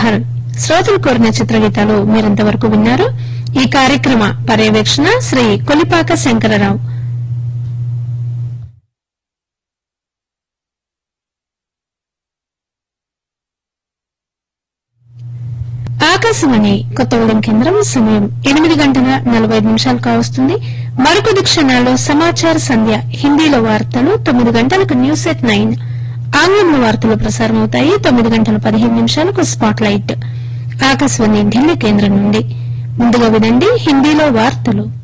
ప్రహర్ శ్రోతలు కోరిన చిత్రగీతాలు మీరింతవరకు విన్నారు ఈ కార్యక్రమ పర్యవేక్షణ శ్రీ కొలిపాక శంకరరావు ఆకాశవాణి కొత్తగూడెం కేంద్రం సమయం ఎనిమిది గంటల నలభై ఐదు నిమిషాలు కావస్తుంది మరికొద్ది క్షణాల్లో సమాచార సంధ్య హిందీలో వార్తలు తొమ్మిది గంటలకు న్యూస్ ఎట్ నైన్ ఆంగ్లంలో వార్తలు ప్రసారం అవుతాయి తొమ్మిది గంటల పదిహేను నిమిషాలకు స్పాట్ లైట్ ఆకాశవాణి ఢిల్లీ కేంద్రం నుండి ముందుగా వినండి హిందీలో వార్తలు